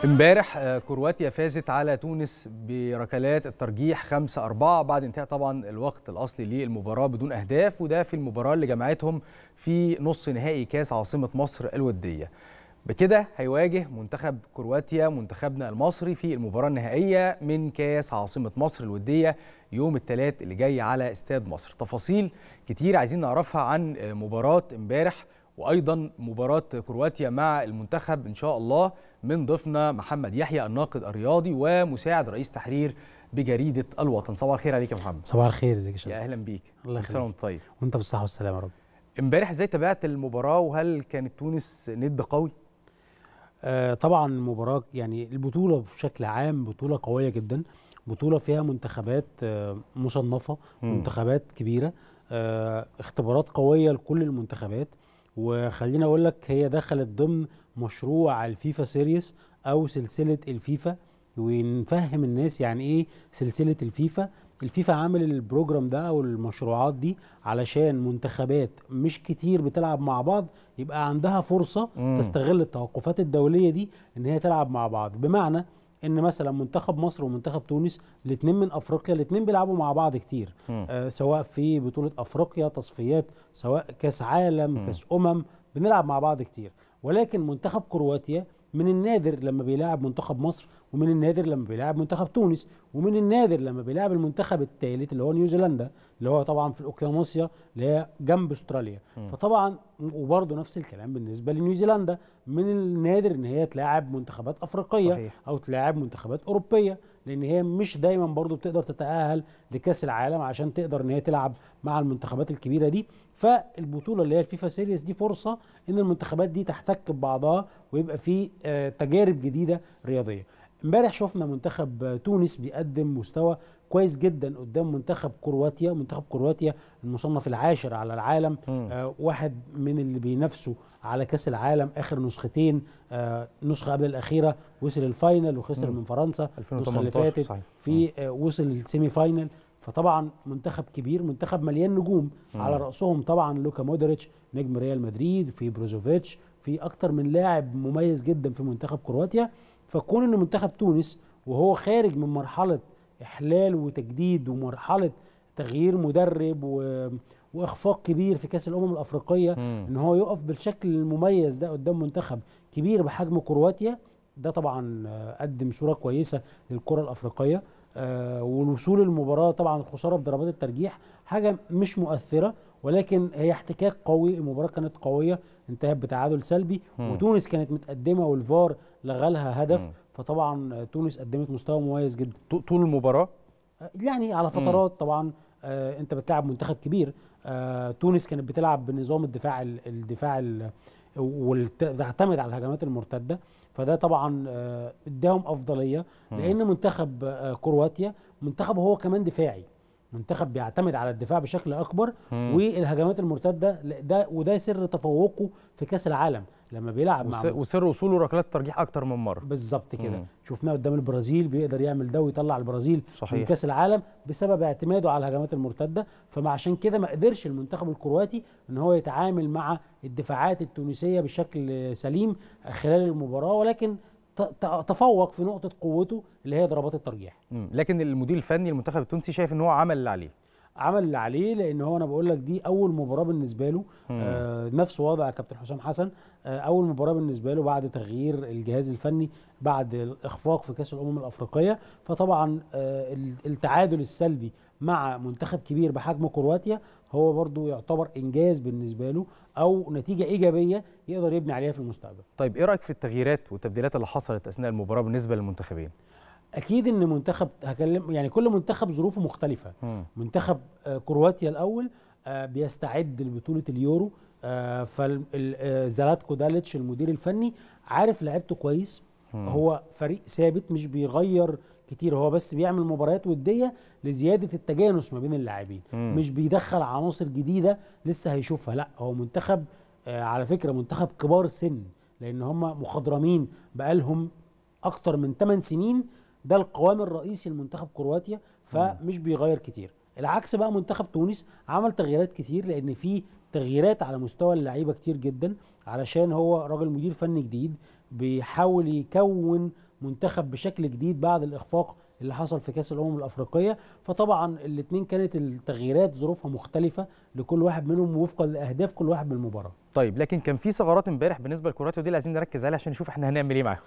امبارح آه، كرواتيا فازت على تونس بركلات الترجيح 5 4 بعد انتهاء طبعا الوقت الاصلي للمباراه بدون اهداف وده في المباراه اللي جمعتهم في نص نهائي كاس عاصمه مصر الوديه بكده هيواجه منتخب كرواتيا منتخبنا المصري في المباراه النهائيه من كاس عاصمه مصر الوديه يوم الثلاث اللي جاي على استاد مصر تفاصيل كتير عايزين نعرفها عن آه، مباراه امبارح وايضا مباراه كرواتيا مع المنتخب ان شاء الله من ضيفنا محمد يحيى الناقد الرياضي ومساعد رئيس تحرير بجريده الوطن صباح الخير عليك يا محمد صباح الخير ازيك يا يا شاذ اهلا بيك الله كل سنه يخليك وانت طيب وانت بالصحه والسلامه يا رب امبارح ازاي تابعت المباراه وهل كانت تونس ند قوي آه طبعا مباراه يعني البطوله بشكل عام بطوله قويه جدا بطوله فيها منتخبات آه مصنفه مم. منتخبات كبيره آه اختبارات قويه لكل المنتخبات وخليني اقول لك هي دخلت ضمن مشروع الفيفا سيريس او سلسله الفيفا ونفهم الناس يعني ايه سلسله الفيفا الفيفا عامل البروجرام ده او المشروعات دي علشان منتخبات مش كتير بتلعب مع بعض يبقى عندها فرصه مم. تستغل التوقفات الدوليه دي ان هي تلعب مع بعض بمعنى ان مثلا منتخب مصر ومنتخب تونس الاثنين من افريقيا الاثنين بيلعبوا مع بعض كتير مم. آه سواء في بطوله افريقيا تصفيات سواء كاس عالم مم. كاس امم بنلعب مع بعض كتير ولكن منتخب كرواتيا من النادر لما بيلاعب منتخب مصر ومن النادر لما بيلاعب منتخب تونس ومن النادر لما بيلاعب المنتخب الثالث اللي هو نيوزيلندا اللي هو طبعا في الاوكيانوسيا اللي هي جنب استراليا مم. فطبعا وبرضه نفس الكلام بالنسبه لنيوزيلندا من النادر ان هي تلاعب منتخبات افريقيه صحيح. او تلاعب منتخبات اوروبيه لان هي مش دايما برضو بتقدر تتاهل لكاس العالم عشان تقدر ان هي تلعب مع المنتخبات الكبيره دي فالبطوله اللي هي الفيفا سيريس دي فرصه ان المنتخبات دي تحتك ببعضها ويبقى في آه، تجارب جديده رياضيه امبارح شفنا منتخب آه، تونس بيقدم مستوى كويس جدا قدام منتخب كرواتيا منتخب كرواتيا المصنف العاشر على العالم مم. آه واحد من اللي بينافسوا على كاس العالم اخر نسختين آه نسخه قبل الاخيره وصل الفاينل وخسر مم. من فرنسا النسخه اللي 2018 فاتت صحيح. في آه وصل السيمي فاينل فطبعا منتخب كبير منتخب مليان نجوم مم. على راسهم طبعا لوكا مودريتش نجم ريال مدريد في بروزوفيتش في اكتر من لاعب مميز جدا في منتخب كرواتيا فكون ان منتخب تونس وهو خارج من مرحله احلال وتجديد ومرحله تغيير مدرب و... واخفاق كبير في كاس الامم الافريقيه مم. ان هو يقف بالشكل المميز ده قدام منتخب كبير بحجم كرواتيا ده طبعا آه، قدم صوره كويسه للكره الافريقيه آه، والوصول المباراه طبعا الخساره بضربات الترجيح حاجه مش مؤثره ولكن هي احتكاك قوي المباراه كانت قويه انتهت بتعادل سلبي مم. وتونس كانت متقدمه والفار لغى لها هدف مم. فطبعا آه، تونس قدمت مستوى مميز جدا ط- طول المباراه يعني على فترات طبعا آه انت بتلعب منتخب كبير آه تونس كانت بتلعب بنظام الدفاع ال- الدفاع ال- وتعتمد على الهجمات المرتده فده طبعا آه، اداهم افضليه مم. لان منتخب آه، كرواتيا منتخب هو كمان دفاعي منتخب بيعتمد على الدفاع بشكل اكبر مم. والهجمات المرتده لا، ده وده سر تفوقه في كاس العالم لما بيلعب مع وس- وسر وصوله ركلات ترجيح اكتر من مره بالظبط كده مم. شفناه قدام البرازيل بيقدر يعمل ده ويطلع البرازيل صحيح. من كاس العالم بسبب اعتماده على الهجمات المرتده فما عشان كده ما قدرش المنتخب الكرواتي ان هو يتعامل مع الدفاعات التونسيه بشكل سليم خلال المباراه ولكن ت- ت- تفوق في نقطه قوته اللي هي ضربات الترجيح مم. لكن المدير الفني للمنتخب التونسي شايف ان هو عمل اللي عليه عمل اللي عليه لان هو انا بقول لك دي اول مباراه بالنسبه له مم. آه نفس وضع كابتن حسام حسن آه اول مباراه بالنسبه له بعد تغيير الجهاز الفني بعد الاخفاق في كاس الامم الافريقيه فطبعا آه ال- التعادل السلبي مع منتخب كبير بحجم كرواتيا هو برضو يعتبر انجاز بالنسبه له او نتيجه ايجابيه يقدر يبني عليها في المستقبل طيب ايه رايك في التغييرات والتبديلات اللي حصلت اثناء المباراه بالنسبه للمنتخبين اكيد ان منتخب هكلم يعني كل منتخب ظروفه مختلفه مم. منتخب آه، كرواتيا الاول آه، بيستعد لبطوله اليورو فزلاتكو داليتش المدير الفني عارف لعيبته كويس مم. هو فريق ثابت مش بيغير كتير هو بس بيعمل مباريات وديه لزياده التجانس ما بين اللاعبين مم. مش بيدخل عناصر جديده لسه هيشوفها لا هو منتخب آه، على فكره منتخب كبار سن لان هم مخضرمين بقالهم اكتر من 8 سنين ده القوام الرئيسي لمنتخب كرواتيا فمش بيغير كتير العكس بقى منتخب تونس عمل تغييرات كتير لان في تغييرات على مستوى اللعيبه كتير جدا علشان هو راجل مدير فني جديد بيحاول يكون منتخب بشكل جديد بعد الاخفاق اللي حصل في كاس الامم الافريقيه فطبعا الاثنين كانت التغييرات ظروفها مختلفه لكل واحد منهم وفقا لاهداف كل واحد من المباراه طيب لكن كان في ثغرات امبارح بالنسبه لكرواتيا ودي اللي عايزين نركز عليها عشان نشوف احنا هنعمل ايه معاهم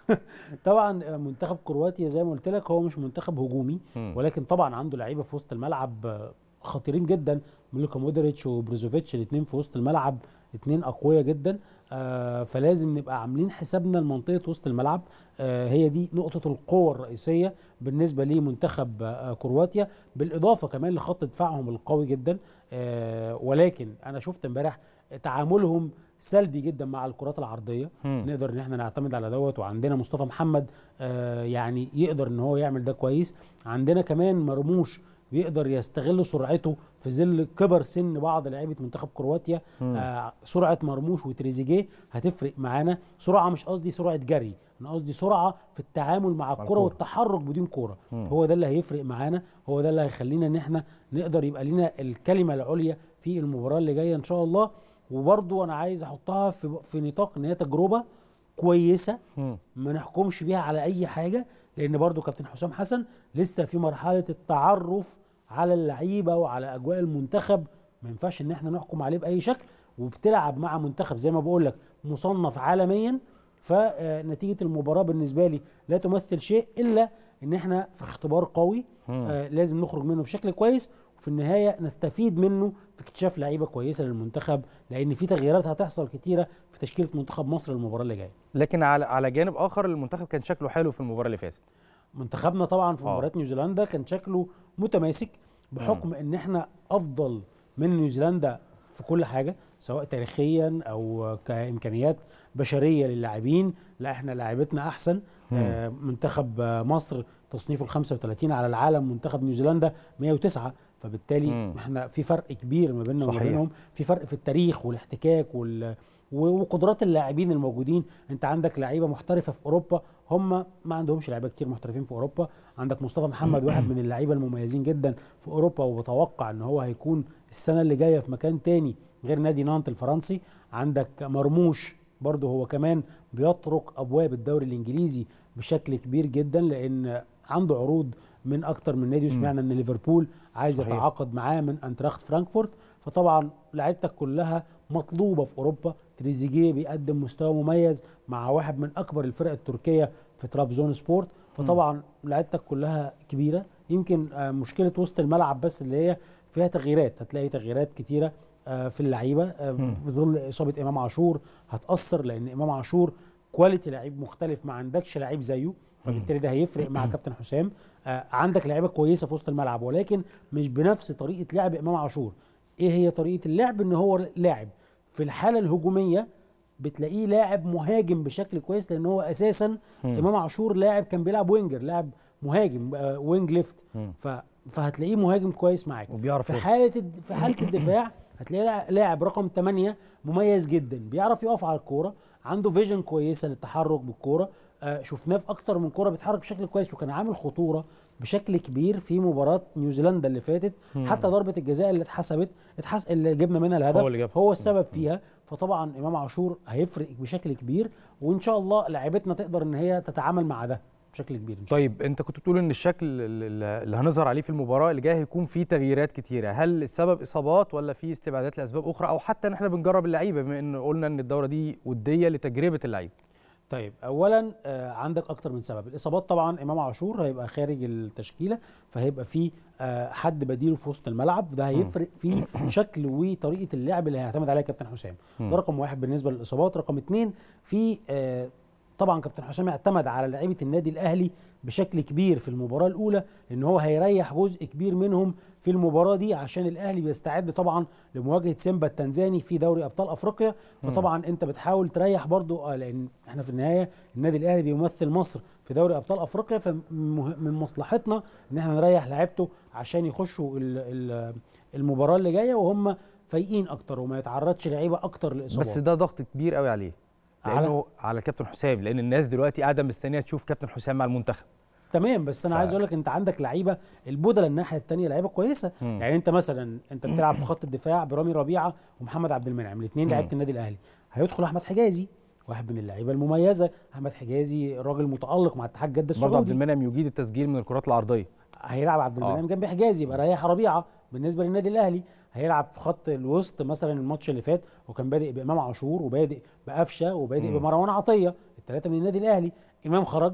طبعا منتخب كرواتيا زي ما قلت لك هو مش منتخب هجومي مم. ولكن طبعا عنده لعيبه في وسط الملعب خطيرين جدا ميلوكا مودريتش وبروزوفيتش الاثنين في وسط الملعب اثنين اقوياء جدا آه فلازم نبقى عاملين حسابنا لمنطقه وسط الملعب آه هي دي نقطه القوه الرئيسيه بالنسبه لمنتخب آه كرواتيا بالاضافه كمان لخط دفاعهم القوي جدا آه ولكن انا شفت امبارح تعاملهم سلبي جدا مع الكرات العرضيه مم. نقدر ان احنا نعتمد على دوت وعندنا مصطفى محمد آه يعني يقدر ان هو يعمل ده كويس عندنا كمان مرموش بيقدر يستغل سرعته في ظل كبر سن بعض لعيبه منتخب كرواتيا مم. آه سرعه مرموش وتريزيجيه هتفرق معانا سرعه مش قصدي سرعه جري انا قصدي سرعه في التعامل مع الكره الكرة. والتحرك بدون كوره مم. هو ده اللي هيفرق معانا هو ده اللي هيخلينا ان احنا نقدر يبقى لنا الكلمه العليا في المباراه اللي جايه ان شاء الله وبرضو انا عايز احطها في في نطاق ان هي تجربه كويسه مم. ما نحكمش بيها على اي حاجه لان برضو كابتن حسام حسن لسه في مرحله التعرف على اللعيبه وعلى اجواء المنتخب ما ينفعش ان احنا نحكم عليه باي شكل وبتلعب مع منتخب زي ما بقول لك مصنف عالميا فنتيجه المباراه بالنسبه لي لا تمثل شيء الا ان احنا في اختبار قوي مم. آه لازم نخرج منه بشكل كويس وفي النهايه نستفيد منه في اكتشاف لعيبه كويسه للمنتخب لان في تغييرات هتحصل كتيره في تشكيله منتخب مصر المباراه اللي جايه لكن على على جانب اخر المنتخب كان شكله حلو في المباراه اللي فاتت منتخبنا طبعا في آه. مباراه نيوزيلندا كان شكله متماسك بحكم ان احنا افضل من نيوزيلندا في كل حاجه سواء تاريخيا او كامكانيات بشريه للاعبين لا احنا لاعبتنا احسن آه منتخب آه، مصر تصنيفه ال 35 على العالم منتخب نيوزيلندا 109 فبالتالي مم. احنا في فرق كبير ما بيننا وما صحيح. بينهم في فرق في التاريخ والاحتكاك وال و- وقدرات اللاعبين الموجودين انت عندك لعيبه محترفه في اوروبا هم ما عندهمش لعيبه كتير محترفين في اوروبا عندك مصطفى محمد واحد من اللعيبه المميزين جدا في اوروبا وبتوقع ان هو هيكون السنه اللي جايه في مكان تاني غير نادي نانت الفرنسي عندك مرموش برضه هو كمان بيطرق ابواب الدوري الانجليزي بشكل كبير جدا لان عنده عروض من اكتر من نادي وسمعنا ان ليفربول عايز صحيح. يتعاقد معاه من انتراخت فرانكفورت فطبعا لعيبتك كلها مطلوبه في اوروبا تريزيجيه بيقدم مستوى مميز مع واحد من اكبر الفرق التركيه في ترابزون سبورت فطبعا لعيبتك كلها كبيره يمكن آه، مشكله وسط الملعب بس اللي هي فيها تغييرات هتلاقي تغييرات كتيره آه، في اللعيبه آه، مم. في ظل اصابه امام عاشور هتاثر لان امام عاشور كواليتي لعيب مختلف ما عندكش لعيب زيه فبالتالي ده هيفرق مع كابتن حسام آه، عندك لعيبه كويسه في وسط الملعب ولكن مش بنفس طريقه لعب امام عاشور ايه هي طريقه اللعب ان هو لاعب في الحاله الهجوميه بتلاقيه لاعب مهاجم بشكل كويس لان هو اساسا مم. امام عاشور لاعب كان بيلعب وينجر لاعب مهاجم آه، وينج ليفت مم. ف... فهتلاقيه مهاجم كويس معاك وبيعرف في يلعب. حاله الد- في حاله الدفاع هتلاقيه لاع- لاعب رقم 8 مميز جدا بيعرف يقف على الكوره عنده فيجن كويسه للتحرك بالكوره آه شفناه في اكتر من كوره بيتحرك بشكل كويس وكان عامل خطوره بشكل كبير في مباراه نيوزيلندا اللي فاتت حتى ضربه الجزاء اللي اتحسبت اتحس اللي جبنا منها الهدف هو اللي جابها. هو السبب فيها فطبعا امام عاشور هيفرق بشكل كبير وان شاء الله لعيبتنا تقدر ان هي تتعامل مع ده بشكل كبير ان شاء طيب انت كنت بتقول ان الشكل اللي اللي هنظهر عليه في المباراه اللي جايه هيكون فيه تغييرات كتيره هل السبب اصابات ولا في استبعادات لاسباب اخرى او حتى ان احنا بنجرب اللعيبه بما ان قلنا ان الدوره دي وديه لتجربه اللعيبه طيب اولا آه عندك اكتر من سبب الاصابات طبعا امام عاشور هيبقى خارج التشكيله فهيبقى في آه حد بديله في وسط الملعب ده هيفرق في شكل وطريقه اللعب اللي هيعتمد عليها كابتن حسام مم. ده رقم واحد بالنسبه للاصابات رقم اتنين في آه طبعا كابتن حسام اعتمد على لعيبه النادي الاهلي بشكل كبير في المباراه الاولى لان هو هيريح جزء كبير منهم في المباراه دي عشان الاهلي بيستعد طبعا لمواجهه سيمبا التنزاني في دوري ابطال افريقيا فطبعا انت بتحاول تريح برضو آه، لان احنا في النهايه النادي الاهلي بيمثل مصر في دوري ابطال افريقيا فمن مصلحتنا ان احنا نريح لعيبته عشان يخشوا ال- ال- المباراه اللي جايه وهم فايقين اكتر وما يتعرضش لعيبه اكتر لاصابات بس ده ضغط كبير قوي عليه على- لانه على كابتن حسام لان الناس دلوقتي قاعده مستنيه تشوف كابتن حسام مع المنتخب تمام بس انا ف- عايز اقول لك انت عندك لعيبه البودله الناحيه الثانيه لعيبه كويسه مم. يعني انت مثلا انت بتلعب في خط الدفاع برامي ربيعه ومحمد عبد المنعم الاثنين مم. لعيبه النادي الاهلي هيدخل احمد حجازي واحد من اللعيبه المميزه احمد حجازي راجل متالق مع اتحاد جده برضه عبد السعودي المنعم يجيد التسجيل من الكرات العرضيه هيلعب عبد آه. المنعم جنب حجازي يبقى ريح ربيعه بالنسبه للنادي الاهلي هيلعب في خط الوسط مثلا الماتش اللي فات وكان بادئ بامام عاشور وبادئ بقفشه وبادئ مم. بمروان عطيه الثلاثه من النادي الاهلي امام خرج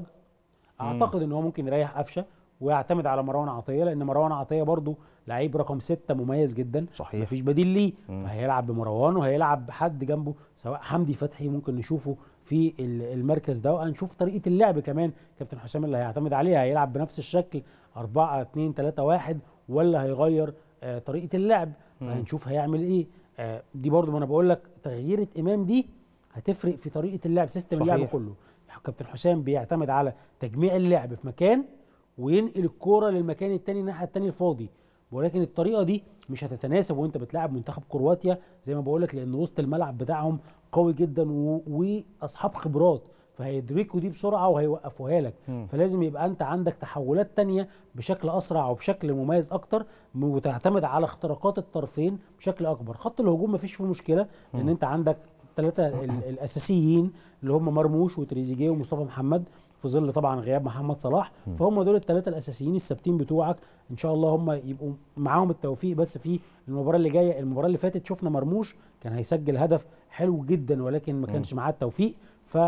اعتقد ان هو ممكن يريح قفشه ويعتمد على مروان عطيه لان مروان عطيه برضو لعيب رقم ستة مميز جدا صحيح. مفيش بديل ليه مم. فهيلعب بمروان وهيلعب بحد جنبه سواء حمدي فتحي ممكن نشوفه في ال- المركز ده وهنشوف طريقه اللعب كمان كابتن حسام اللي هيعتمد عليها هيلعب بنفس الشكل 4 2 3 1 ولا هيغير آه طريقه اللعب فهنشوف هيعمل ايه آه دي برضو ما انا بقول لك تغييره امام دي هتفرق في طريقه اللعب سيستم صحيح. اللعب كله كابتن حسام بيعتمد على تجميع اللعب في مكان وينقل الكوره للمكان التاني الناحيه التانيه الفاضي ولكن الطريقه دي مش هتتناسب وانت بتلعب منتخب كرواتيا زي ما بقول لك لان وسط الملعب بتاعهم قوي جدا و... واصحاب خبرات فهيدركوا دي بسرعه وهيوقفوها لك مم. فلازم يبقى انت عندك تحولات تانية بشكل اسرع وبشكل مميز اكتر م- وتعتمد على اختراقات الطرفين بشكل اكبر خط الهجوم مفيش فيه مشكله لان انت عندك الثلاثه الاساسيين اللي هم مرموش وتريزيجيه ومصطفى محمد في ظل طبعا غياب محمد صلاح فهم دول الثلاثه الاساسيين الثابتين بتوعك ان شاء الله هم يبقوا معاهم التوفيق بس في المباراه اللي جايه المباراه اللي فاتت شفنا مرموش كان هيسجل هدف حلو جدا ولكن ما كانش معاه التوفيق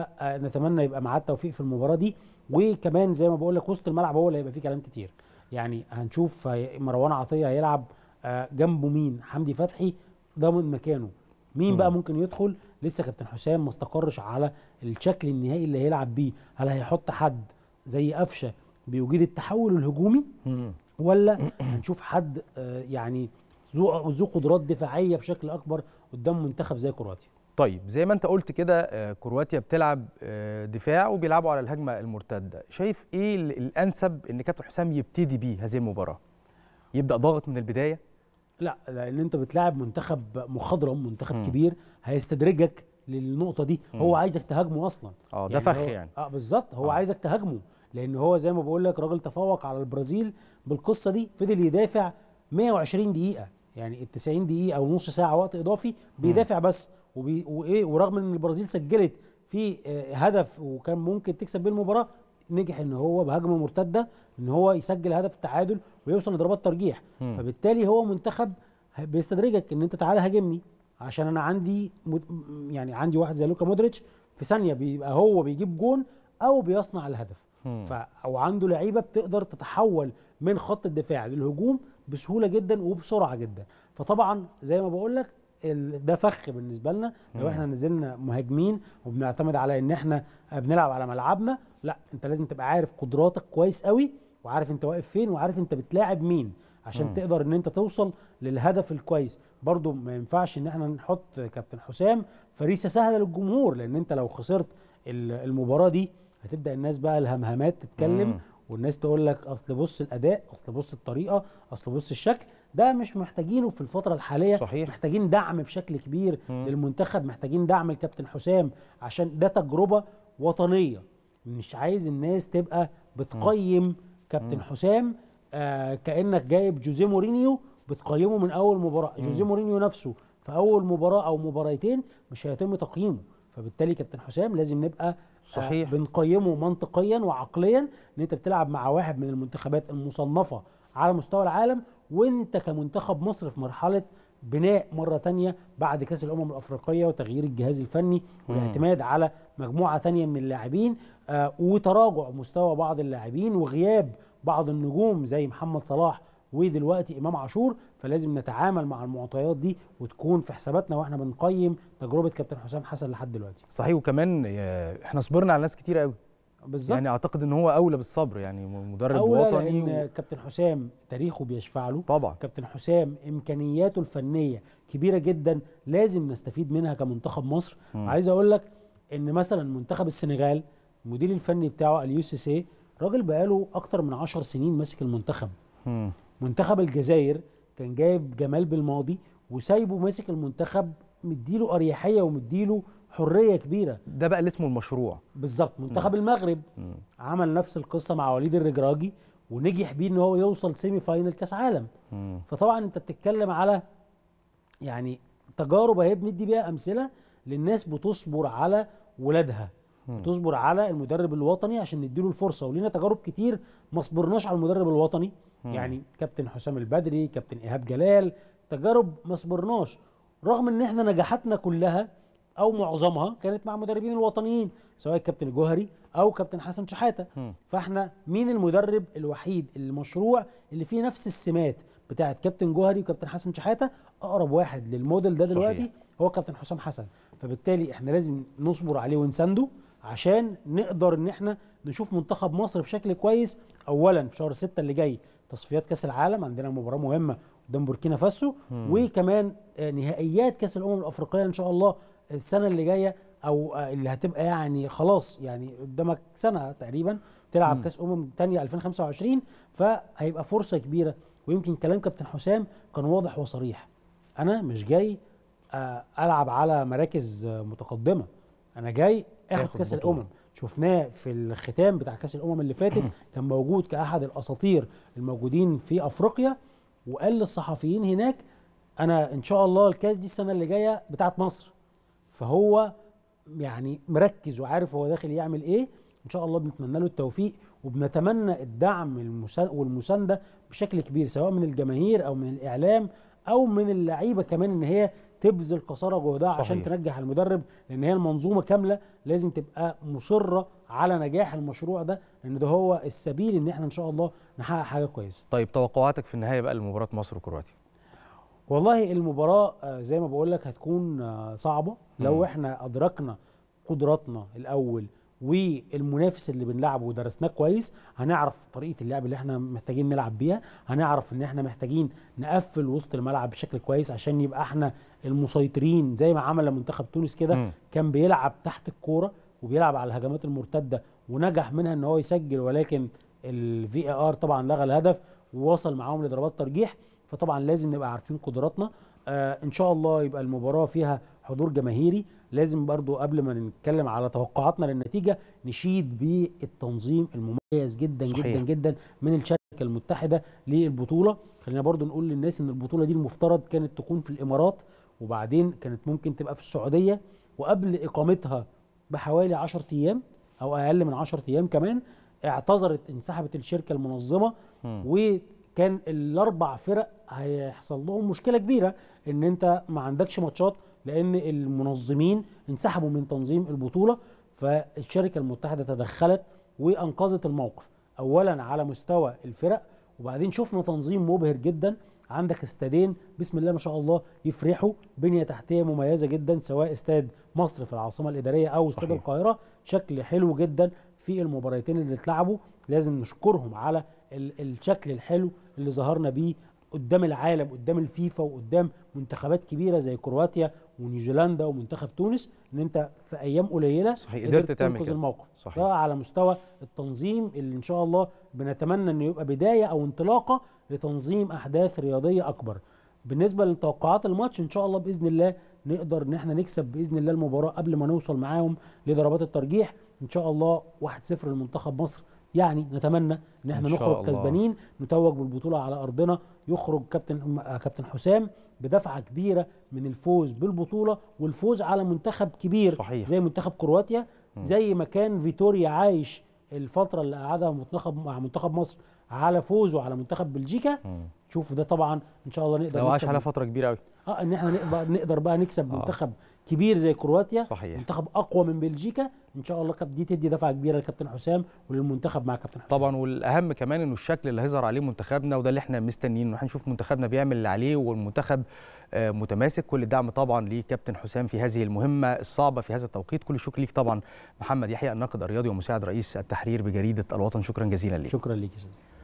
فنتمنى يبقى معاه التوفيق في المباراه دي وكمان زي ما بقول لك وسط الملعب هو اللي هيبقى فيه كلام كتير يعني هنشوف هي- مروان عطيه هيلعب آه، جنبه مين حمدي فتحي ضامن مكانه مين بقى ممكن يدخل لسه كابتن حسام ما استقرش على الشكل النهائي اللي هيلعب بيه هل هيحط حد زي قفشه بيجيد التحول الهجومي مم. ولا هنشوف حد آه، يعني ذو ذو قدرات دفاعيه بشكل اكبر قدام منتخب زي كرواتيا طيب زي ما انت قلت كده آه، كرواتيا بتلعب آه، دفاع وبيلعبوا على الهجمه المرتده شايف ايه ال- الانسب ان كابتن حسام يبتدي بيه هذه المباراه يبدا ضاغط من البدايه لا لان انت بتلاعب منتخب مخضرم منتخب مم. كبير هيستدرجك للنقطه دي هو عايزك تهاجمه اصلا اه ده فخ هو- يعني اه بالظبط هو آه. آه. عايزك تهاجمه لان هو زي ما بقول لك راجل تفوق على البرازيل بالقصه دي فضل يدافع 120 دقيقه يعني ال 90 دقيقه او نص ساعه وقت اضافي بيدافع بس وبي وايه ورغم ان البرازيل سجلت في آه، هدف وكان ممكن تكسب بيه المباراه نجح ان هو بهجمه مرتده ان هو يسجل هدف التعادل ويوصل لضربات ترجيح فبالتالي هو منتخب ه- بيستدرجك ان انت تعالى هاجمني عشان انا عندي مد- م- يعني عندي واحد زي لوكا مودريتش في ثانيه بيبقى هو بيجيب جون او بيصنع الهدف ف او عنده لعيبه بتقدر تتحول من خط الدفاع للهجوم بسهوله جدا وبسرعه جدا فطبعا زي ما بقول لك ال- ده فخ بالنسبه لنا لو احنا نزلنا مهاجمين وبنعتمد على ان احنا بنلعب على ملعبنا لا انت لازم تبقى عارف قدراتك كويس قوي وعارف انت واقف فين وعارف انت بتلاعب مين عشان تقدر ان انت توصل للهدف الكويس برضو ما ينفعش ان احنا نحط كابتن حسام فريسه سهله للجمهور لان انت لو خسرت ال- المباراه دي هتبدا الناس بقى الهمهمات تتكلم مم. والناس تقول لك اصل بص الاداء اصل بص الطريقه اصل بص الشكل ده مش محتاجينه في الفتره الحاليه صحيح. محتاجين دعم بشكل كبير مم. للمنتخب محتاجين دعم الكابتن حسام عشان ده تجربه وطنيه مش عايز الناس تبقى بتقيم كابتن حسام آه كانك جايب جوزيه مورينيو بتقيمه من اول مباراه جوزيه مورينيو نفسه في اول مباراه او مباراتين مش هيتم تقييمه فبالتالي كابتن حسام لازم نبقى صحيح. آه بنقيمه منطقيا وعقليا ان انت بتلعب مع واحد من المنتخبات المصنفه على مستوى العالم وانت كمنتخب مصر في مرحله بناء مره تانية بعد كاس الامم الافريقيه وتغيير الجهاز الفني والاعتماد على مجموعه تانية من اللاعبين آه وتراجع مستوى بعض اللاعبين وغياب بعض النجوم زي محمد صلاح ودلوقتي امام عاشور فلازم نتعامل مع المعطيات دي وتكون في حساباتنا واحنا بنقيم تجربه كابتن حسام حسن لحد دلوقتي صحيح وكمان آه، احنا صبرنا على ناس كتير قوي بالظبط يعني اعتقد ان هو اولى بالصبر يعني مدرب اولى وطني لان و... كابتن حسام تاريخه بيشفع له طبعا كابتن حسام امكانياته الفنيه كبيره جدا لازم نستفيد منها كمنتخب مصر مم. عايز اقول لك ان مثلا منتخب السنغال المدير الفني بتاعه اليو سي سي راجل بقاله اكتر من 10 سنين ماسك المنتخب مم. منتخب الجزائر كان جايب جمال بالماضي وسايبه ماسك المنتخب مديله اريحيه ومديله حريه كبيره ده بقى اللي اسمه المشروع بالظبط منتخب المغرب مم. عمل نفس القصه مع وليد الرجراجي ونجح بيه ان هو يوصل سيمي فاينل كاس عالم مم. فطبعا انت بتتكلم على يعني تجارب اهي بندي بيها امثله للناس بتصبر على ولادها وتصبر على المدرب الوطني عشان نديله الفرصه ولينا تجارب كتير ما صبرناش على المدرب الوطني يعني كابتن حسام البدري كابتن ايهاب جلال تجارب ما صبرناش رغم ان احنا نجاحاتنا كلها او معظمها كانت مع المدربين الوطنيين سواء الكابتن الجوهري او كابتن حسن شحاته فاحنا مين المدرب الوحيد المشروع اللي فيه نفس السمات بتاعت كابتن جوهري وكابتن حسن شحاته اقرب واحد للموديل ده دلوقتي صحيح. هو كابتن حسام حسن فبالتالي احنا لازم نصبر عليه ونسنده عشان نقدر ان احنا نشوف منتخب مصر بشكل كويس اولا في شهر 6 اللي جاي تصفيات كاس العالم عندنا مباراه مهمه قدام بوركينا فاسو وكمان آه، نهائيات كاس الامم الافريقيه ان شاء الله السنه اللي جايه او آه، اللي هتبقى يعني خلاص يعني قدامك سنه تقريبا تلعب كاس امم تانية 2025 فهيبقى فرصه كبيره ويمكن كلام كابتن حسام كان واضح وصريح انا مش جاي آه، العب على مراكز آه، متقدمه انا جاي اخد تاخد كاس بطولة. الامم شفناه في الختام بتاع كاس الامم اللي فاتت كان موجود كاحد الاساطير الموجودين في افريقيا وقال للصحفيين هناك انا ان شاء الله الكاس دي السنه اللي جايه بتاعت مصر فهو يعني مركز وعارف هو داخل يعمل ايه ان شاء الله بنتمنى له التوفيق وبنتمنى الدعم المسا- والمسانده بشكل كبير سواء من الجماهير او من الاعلام او من اللعيبه كمان ان هي تبذل قصارى جهدها عشان صحيح. تنجح المدرب لان هي المنظومه كامله لازم تبقى مصره على نجاح المشروع ده لان ده هو السبيل ان احنا ان شاء الله نحقق حاجه كويسه طيب توقعاتك في النهايه بقى لمباراه مصر وكرواتيا والله المباراة آه، زي ما بقول لك هتكون آه، صعبة لو مم. احنا أدركنا قدراتنا الأول والمنافس اللي بنلعبه ودرسناه كويس هنعرف طريقة اللعب اللي احنا محتاجين نلعب بيها هنعرف ان احنا محتاجين نقفل وسط الملعب بشكل كويس عشان يبقى احنا المسيطرين زي ما عمل منتخب تونس كده مم. كان بيلعب تحت الكورة وبيلعب على الهجمات المرتدة ونجح منها ان هو يسجل ولكن الفي ار طبعا لغى الهدف ووصل معاهم لضربات ترجيح فطبعا لازم نبقى عارفين قدراتنا آه ان شاء الله يبقى المباراه فيها حضور جماهيري لازم برضو قبل ما نتكلم على توقعاتنا للنتيجه نشيد بالتنظيم المميز جدا صحيح. جدا جدا من الشركه المتحده للبطوله خلينا برضو نقول للناس ان البطوله دي المفترض كانت تكون في الامارات وبعدين كانت ممكن تبقى في السعوديه وقبل اقامتها بحوالي 10 ايام او اقل من 10 ايام كمان اعتذرت انسحبت الشركه المنظمه مم. وكان الاربع فرق هيحصل لهم مشكله كبيره ان انت ما عندكش ماتشات لان المنظمين انسحبوا من تنظيم البطوله فالشركه المتحده تدخلت وانقذت الموقف اولا على مستوى الفرق وبعدين شفنا تنظيم مبهر جدا عندك استادين بسم الله ما شاء الله يفرحوا بنيه تحتيه مميزه جدا سواء استاد مصر في العاصمه الاداريه او استاد صحيح. القاهره شكل حلو جدا في المباراتين اللي اتلعبوا لازم نشكرهم على ال- الشكل الحلو اللي ظهرنا بيه قدام العالم قدام الفيفا وقدام منتخبات كبيره زي كرواتيا ونيوزيلندا ومنتخب تونس ان انت في ايام قليله صحيح، قدرت تعمل تنقذ كده. الموقف صحيح. ده على مستوى التنظيم اللي ان شاء الله بنتمنى انه يبقى بدايه او انطلاقه لتنظيم احداث رياضيه اكبر بالنسبه لتوقعات الماتش ان شاء الله باذن الله نقدر ان احنا نكسب باذن الله المباراه قبل ما نوصل معاهم لضربات الترجيح ان شاء الله 1-0 لمنتخب مصر يعني نتمنى ان احنا إن شاء نخرج الله. كسبانين نتوج بالبطوله على ارضنا يخرج كابتن آه، كابتن حسام بدفعه كبيره من الفوز بالبطوله والفوز على منتخب كبير صحيح. زي منتخب كرواتيا زي ما كان فيتوريا عايش الفتره اللي قعدها منتخب مع منتخب مصر على فوزه على منتخب بلجيكا مم. شوف ده طبعا ان شاء الله نقدر لو عاش نكسب على فتره كبيره قوي اه ان احنا نقدر, نقدر بقى نكسب آه. منتخب كبير زي كرواتيا صحيح. منتخب اقوى من بلجيكا ان شاء الله كاب دي تدي دفعه كبيره للكابتن حسام وللمنتخب مع كابتن حسام طبعا والاهم كمان انه الشكل اللي هيظهر عليه منتخبنا وده اللي احنا مستنيينه احنا نشوف منتخبنا بيعمل اللي عليه والمنتخب آه، متماسك كل الدعم طبعا لكابتن حسام في هذه المهمه الصعبه في هذا التوقيت كل الشكر ليك طبعا محمد يحيى الناقد الرياضي ومساعد رئيس التحرير بجريده الوطن شكرا جزيلا ليك شكرا ليك يا استاذ